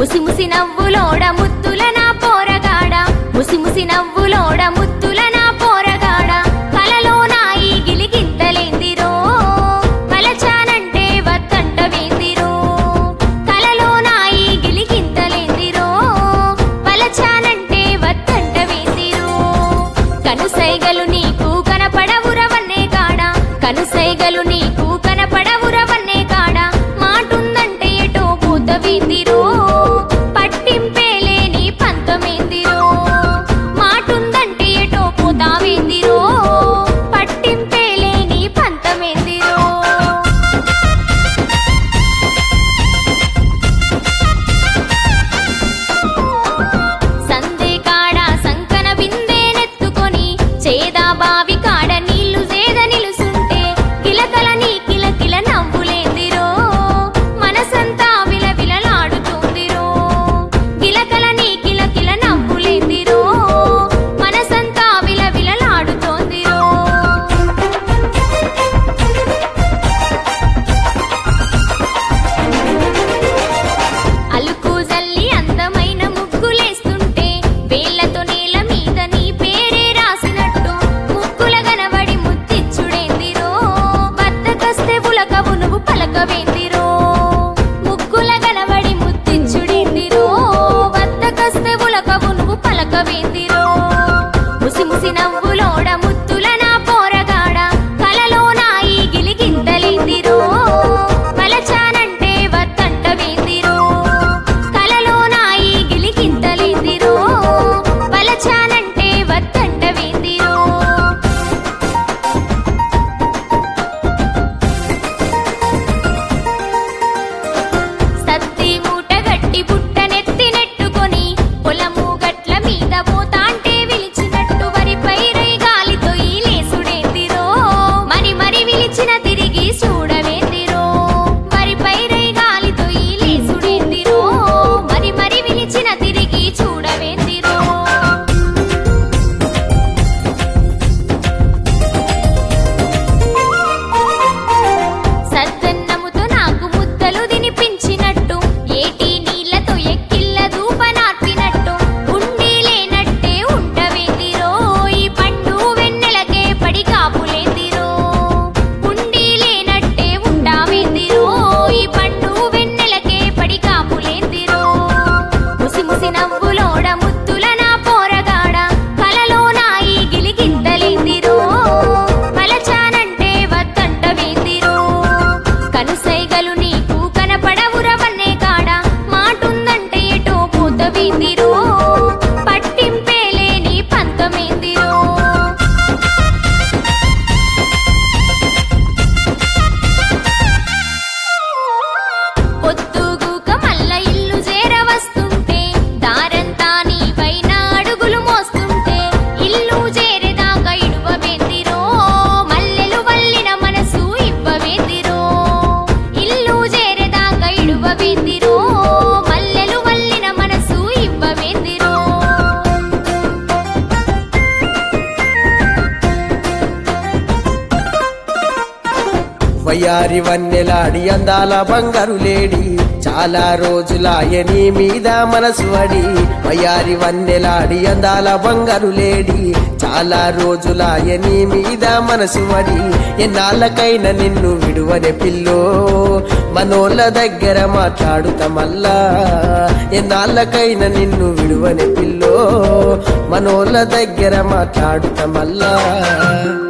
ముసి ముసి నవ్వులోడ ముత్తుల నా పోరగాడ ముసి ముసి నవ్వులోడ ముత్తుల నా పోరగాడ కలలో నా ఈ గిలిగింతలేందిరో కలచానంటే వత్తంట వేందిరో కలలో నా ఈ గిలిగింతలేందిరో పలచానంటే వత్తంట వేందిరో కనుసైగలు నీకు కనపడవురవన్నే కాడ కనుసైగలు నీకు కనపడవురవన్నే కాడ మాటుందంటే ఎటో పూత వేందిరో పట్టింపేలేని పంతమేందిరో మాటుందంటే ఎటో పూత వేందిరో పట్టింపేలేని పంతమేందిరో సందే కాడ సంకన బిందెనెత్తుకొని చేదా బావి కాడ నీళ్లు చేద నిలుసుంటే కిలకల నీ కిలకిల నవ్వులేందిరో మనసంతా విలవిలలాడుతుందిరో కిలకల నీ కిలకిల నవ్వులేందిరో మనసంతా విలవిలలాడుతోందిరో అలుకు జల్లి అందమైన ముగ్గులేస్తుంటే వేళ్లతో నేల మీద నీ పేరే రాసినట్టు ముగ్గుల గనబడి ముత్తిచ్చుడేందిరో బద్దకస్తే ఉలకవు నువ్వు పలకవేందిరో ముగ్గుల గనబడి ముత్తిచ్చుడేందిరో బద్దకస్తే ఉలకవు నువ్వు పలకవేందిరో ముసి ముసి నవ్వులోడ ముత్తుల నా పోరగాడ కలలో నా ఈ గిలిగింతలేందిరో పలచానంటే వత్తంట వేందిరో కలలో నా ఈ గిలిగింతలేందిరో పలచానంటే వత్తంట వేందిరో సత్తి మూట గట్టి బుట్టనెత్తి నెట్టుకొని పొలము గట్ల మీద పోతాంటే విలిచినట్టు వరి పైరై గాలితో ఈ లేసుడేందిరో మరి మరి విలిచిన తిరిగి చూడవేందిరో వరి పైరై గాలితో ఈ లేసుడేందిరో మరి మరి విలిచిన తిరిగి చూడవేందిరో సద్దన్నముతో నాకు ముద్దలు తినిపించినట్టు ఏటి నీళ్లతో ఎక్కిళ్ళ దూప నార్పినట్టు ఉండి లేనట్టే ఉండవేందిరో ఈ పండు వెన్నెలకే పడి కాపులేందిరో ఉండి లేనట్టే ఉంటావేందిరో ఈ పండు వెన్నెలకే పడి కాపులేందిరో ముసి ముసి నవ్వులోడ ముత్తుల నా పోరగాడ కలలో నా ఈ గిలిగింతలేందిరో పలచానంటే వత్తంట వేందిరో కనుసైగలు నీకు కనపడవురవన్నే కాడ మాటుందంటే ఎటో పూత వేందిరో పట్టింపేలేని పంతమేందిరో పొద్దుగూక మల్ల ఇల్లు చేరవస్తుంటే దారంతా నీపైన అడుగులు మోస్తుంటే ఇల్లు చేరేదాకా ఇడువవేందిరో మల్లెలు వల్లిన మనసు ఇవ్వవేందిరో ఇల్లు చేరేదాకా ఇడువవేందిరో మల్లెలు వల్లిన మనసు ఇవ్వవేందిరో వయ్యారి వన్నెలాడి అందాల బంగారు లేడి చాలా రోజులాయని మీద మనసు అడి వయ్యారి వన్నెలాడి అందాల బంగారు లేడి చాలా రోజులాయని మీద మనసు అడి ఎన్నాళ్ళకైనా నిన్ను విడువనే పిల్లో మనోళ్ళ దగ్గర మాట్లాడుతా మల్లా ఎన్నాళ్ళకైనా నిన్ను విడువనే పిల్లో మనోళ్ళ దగ్గర మాట్లాడుతా మల్లా